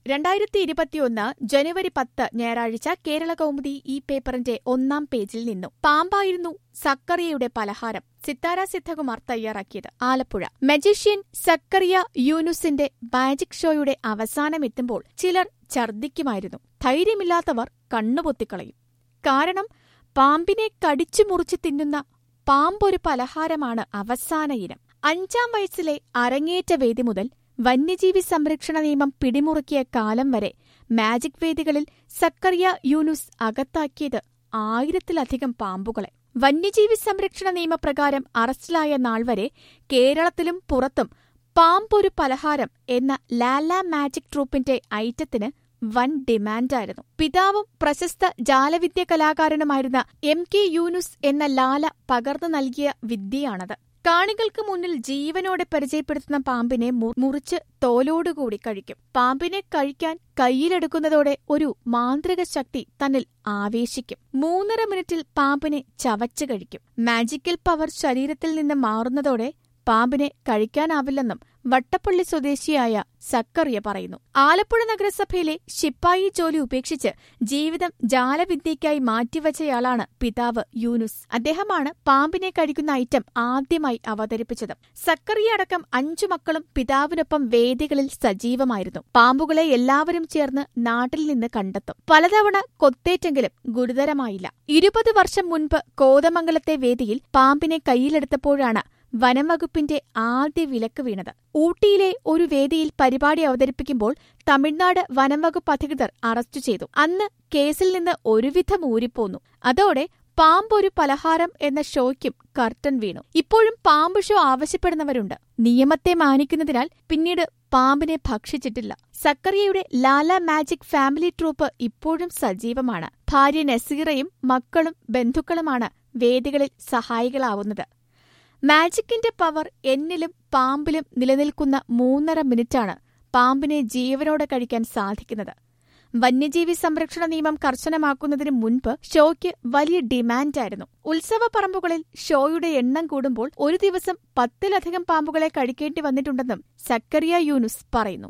രണ്ടായിരത്തി ഇരുപത്തിയൊന്ന് ജനുവരി പത്ത് ഞായറാഴ്ച കേരള കൗമുദി ഈ പേപ്പറിന്റെ ഒന്നാം പേജിൽ നിന്നും പാമ്പായിരുന്നു സക്കറിയയുടെ പലഹാരം സിത്താര സിദ്ധകുമാർ തയ്യാറാക്കിയത് ആലപ്പുഴ മജീഷ്യൻ സക്കറിയ യൂനുസിന്റെ മാജിക് ഷോയുടെ അവസാനമെത്തുമ്പോൾ ചിലർ ഛർദ്ദിക്കുമായിരുന്നു ധൈര്യമില്ലാത്തവർ കണ്ണുപൊത്തിക്കളയും കാരണം പാമ്പിനെ കടിച്ചു മുറിച്ച് തിന്നുന്ന പാമ്പൊരു പലഹാരമാണ് അവസാന ഇനം അഞ്ചാം വയസ്സിലെ അരങ്ങേറ്റ വേദി മുതൽ വന്യജീവി സംരക്ഷണ നിയമം പിടിമുറുക്കിയ കാലം വരെ മാജിക് വേദികളിൽ സക്കറിയ യൂനുസ് അകത്താക്കിയത് ആയിരത്തിലധികം പാമ്പുകളെ വന്യജീവി സംരക്ഷണ നിയമപ്രകാരം അറസ്റ്റിലായ നാൾ വരെ കേരളത്തിലും പുറത്തും പാമ്പൊരു പലഹാരം എന്ന ലാല മാജിക് ട്രൂപ്പിന്റെ ഐറ്റത്തിന് വൻ ഡിമാൻഡായിരുന്നു പിതാവും പ്രശസ്ത ജാലവിദ്യ കലാകാരനുമായിരുന്ന എം കെ യൂനുസ് എന്ന ലാല പകർന്നു നൽകിയ വിദ്യയാണത് കാണികൾക്ക് മുന്നിൽ ജീവനോടെ പരിചയപ്പെടുത്തുന്ന പാമ്പിനെ മുറിച്ച് തോലോടുകൂടി കഴിക്കും പാമ്പിനെ കഴിക്കാൻ കയ്യിലെടുക്കുന്നതോടെ ഒരു മാന്ത്രിക ശക്തി തന്നിൽ ആവേശിക്കും മൂന്നര മിനിറ്റിൽ പാമ്പിനെ ചവച്ചു കഴിക്കും മാജിക്കൽ പവർ ശരീരത്തിൽ നിന്ന് മാറുന്നതോടെ പാമ്പിനെ കഴിക്കാനാവില്ലെന്നും വട്ടപ്പള്ളി സ്വദേശിയായ സക്കറിയ പറയുന്നു ആലപ്പുഴ നഗരസഭയിലെ ശിപ്പായി ജോലി ഉപേക്ഷിച്ച് ജീവിതം ജാലവിദ്യയ്ക്കായി മാറ്റിവച്ചയാളാണ് പിതാവ് യൂനുസ് അദ്ദേഹമാണ് പാമ്പിനെ കഴിക്കുന്ന ഐറ്റം ആദ്യമായി അവതരിപ്പിച്ചത് സക്കറിയ അടക്കം അഞ്ചു മക്കളും പിതാവിനൊപ്പം വേദികളിൽ സജീവമായിരുന്നു പാമ്പുകളെ എല്ലാവരും ചേർന്ന് നാട്ടിൽ നിന്ന് കണ്ടെത്തും പലതവണ കൊത്തേറ്റെങ്കിലും ഗുരുതരമായില്ല ഇരുപത് വർഷം മുൻപ് കോതമംഗലത്തെ വേദിയിൽ പാമ്പിനെ കയ്യിലെടുത്തപ്പോഴാണ് വനംവകുപ്പിന്റെ ആദ്യ വിലക്ക് വീണത് ഊട്ടിയിലെ ഒരു വേദിയിൽ പരിപാടി അവതരിപ്പിക്കുമ്പോൾ തമിഴ്നാട് വനംവകുപ്പ് അധികൃതർ അറസ്റ്റ് ചെയ്തു അന്ന് കേസിൽ നിന്ന് ഒരുവിധം ഊരിപ്പോന്നു അതോടെ പാമ്പൊരു പലഹാരം എന്ന ഷോയ്ക്കും കർട്ടൻ വീണു ഇപ്പോഴും പാമ്പ് ഷോ ആവശ്യപ്പെടുന്നവരുണ്ട് നിയമത്തെ മാനിക്കുന്നതിനാൽ പിന്നീട് പാമ്പിനെ ഭക്ഷിച്ചിട്ടില്ല സക്കറിയയുടെ ലാല മാജിക് ഫാമിലി ട്രൂപ്പ് ഇപ്പോഴും സജീവമാണ് ഭാര്യ നസീറയും മക്കളും ബന്ധുക്കളുമാണ് വേദികളിൽ സഹായികളാവുന്നത് മാജിക്കിന്റെ പവർ എന്നിലും പാമ്പിലും നിലനിൽക്കുന്ന മൂന്നര മിനിറ്റാണ് പാമ്പിനെ ജീവനോടെ കഴിക്കാൻ സാധിക്കുന്നത് വന്യജീവി സംരക്ഷണ നിയമം കർശനമാക്കുന്നതിന് മുൻപ് ഷോയ്ക്ക് വലിയ ഡിമാൻഡായിരുന്നു ഉത്സവ പറമ്പുകളിൽ ഷോയുടെ എണ്ണം കൂടുമ്പോൾ ഒരു ദിവസം പത്തിലധികം പാമ്പുകളെ കഴിക്കേണ്ടി വന്നിട്ടുണ്ടെന്നും സക്കറിയ യൂനുസ് പറയുന്നു